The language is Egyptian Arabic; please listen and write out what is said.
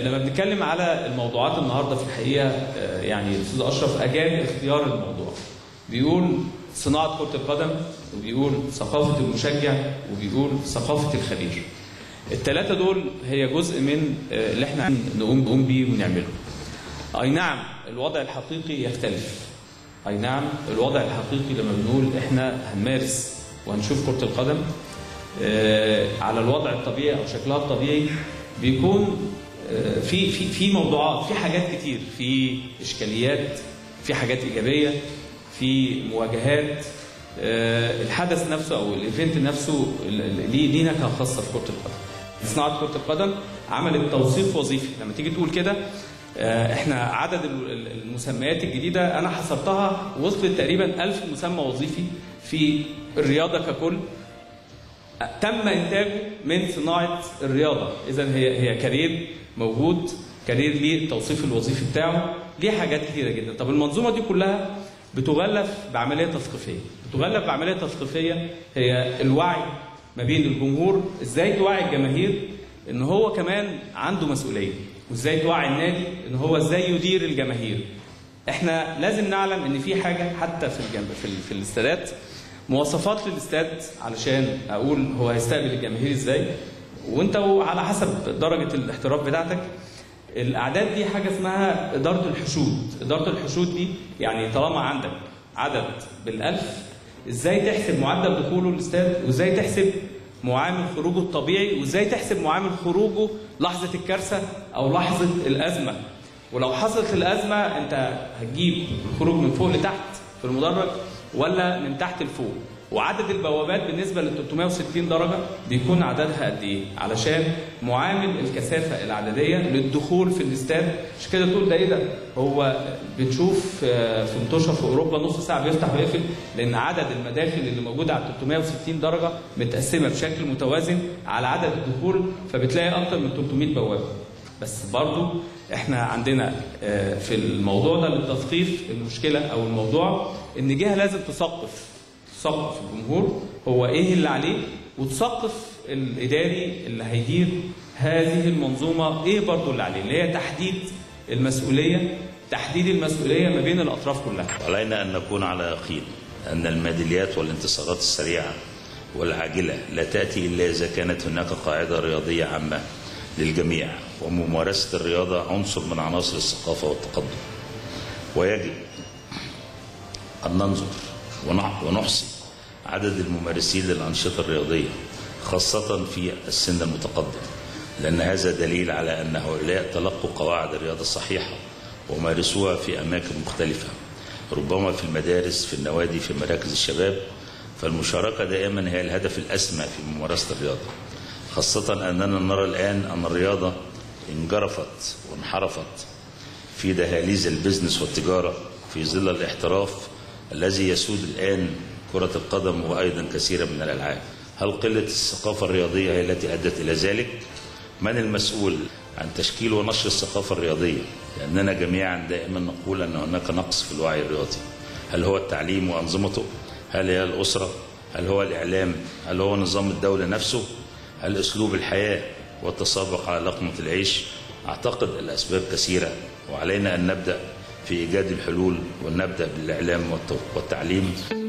لما بنتكلم على الموضوعات النهارده في الحقيقه آه، يعني الاستاذ اشرف اجاد اختيار الموضوع بيقول صناعه كره القدم وبيقول ثقافه المشجع وبيقول ثقافه الخبير الثلاثه دول هي جزء من آه، اللي احنا نقوم نقوم بيه ونعمله اي نعم الوضع الحقيقي يختلف اي نعم الوضع الحقيقي لما بنقول احنا هنمارس وهنشوف كره القدم آه، على الوضع الطبيعي او شكلها الطبيعي بيكون آه، في في في موضوعات في حاجات كتير في اشكاليات في حاجات ايجابيه في مواجهات آه، الحدث نفسه او الايفنت نفسه ال- ال- ليه ليه نكهه خاصه في كره القدم. صناعه كره القدم عملت توصيف وظيفي لما تيجي تقول كده آه، احنا عدد ال- ال- المسميات الجديده انا حسبتها وصلت تقريبا ألف مسمى وظيفي في الرياضه ككل تم انتاجه من صناعه الرياضه اذا هي هي كارير موجود كارير ليه التوصيف الوظيفي بتاعه ليه حاجات كتيره جدا طب المنظومه دي كلها بتغلف بعمليه تثقيفيه بتغلف بعمليه تثقيفيه هي الوعي ما بين الجمهور ازاي توعي الجماهير ان هو كمان عنده مسؤوليه وازاي توعي النادي ان هو ازاي يدير الجماهير احنا لازم نعلم ان في حاجه حتى في الجنب في, ال- في الاستادات مواصفات للاستاد علشان اقول هو هيستقبل الجماهير ازاي وانت على حسب درجه الاحتراف بتاعتك الاعداد دي حاجه اسمها اداره الحشود اداره الحشود دي يعني طالما عندك عدد بالالف ازاي تحسب معدل دخوله الاستاد وازاي تحسب معامل خروجه الطبيعي وازاي تحسب معامل خروجه لحظه الكارثه او لحظه الازمه ولو حصلت الازمه انت هتجيب الخروج من فوق لتحت في المدرج ولا من تحت لفوق وعدد البوابات بالنسبه لل 360 درجه بيكون عددها قد ايه علشان معامل الكثافه العدديه للدخول في الاستاد مش كده تقول ده ايه ده هو بنشوف آه، في مطوشه في اوروبا نص ساعه بيفتح ويقفل لان عدد المداخل اللي موجوده على 360 درجه متقسمه بشكل متوازن على عدد الدخول فبتلاقي اكتر من 300 بوابه بس برضو احنا عندنا آه، في الموضوع ده للتثقيف المشكله او الموضوع ان جهه لازم تثقف تثقف الجمهور هو ايه اللي عليه وتثقف الاداري اللي هيدير هذه المنظومه ايه برضو اللي عليه اللي هي تحديد المسؤوليه تحديد المسؤوليه ما بين الاطراف كلها علينا أن نكون على يقين أن الميداليات والانتصارات السريعة والعاجلة لا تأتي إلا إذا كانت هناك قاعدة رياضية عامة للجميع وممارسة الرياضة عنصر من عناصر الثقافة والتقدم ويجب أن ننظر ونح- ونحصي عدد الممارسين للأنشطة الرياضية خاصة في السن المتقدم لأن هذا دليل على أن هؤلاء تلقوا قواعد الرياضة الصحيحة ومارسوها في أماكن مختلفة ربما في المدارس في النوادي في مراكز الشباب فالمشاركة دائما هي الهدف الأسمى في ممارسة الرياضة خاصة أننا نرى الآن أن الرياضة انجرفت وانحرفت في دهاليز البزنس والتجارة في ظل الاحتراف الذي يسود الآن كرة القدم وأيضا كثيرا من الألعاب هل قلة الثقافة الرياضية هي التي أدت إلى ذلك؟ من المسؤول عن تشكيل ونشر الثقافة الرياضية؟ لأننا جميعا دائما نقول أن هناك نقص في الوعي الرياضي هل هو التعليم وأنظمته؟ هل هي الأسرة؟ هل هو الإعلام؟ هل هو نظام الدولة نفسه؟ هل أسلوب الحياة والتسابق على لقمة العيش؟ أعتقد الأسباب كثيرة وعلينا أن نبدأ في إيجاد الحلول ونبدأ بالإعلام والت- والتعليم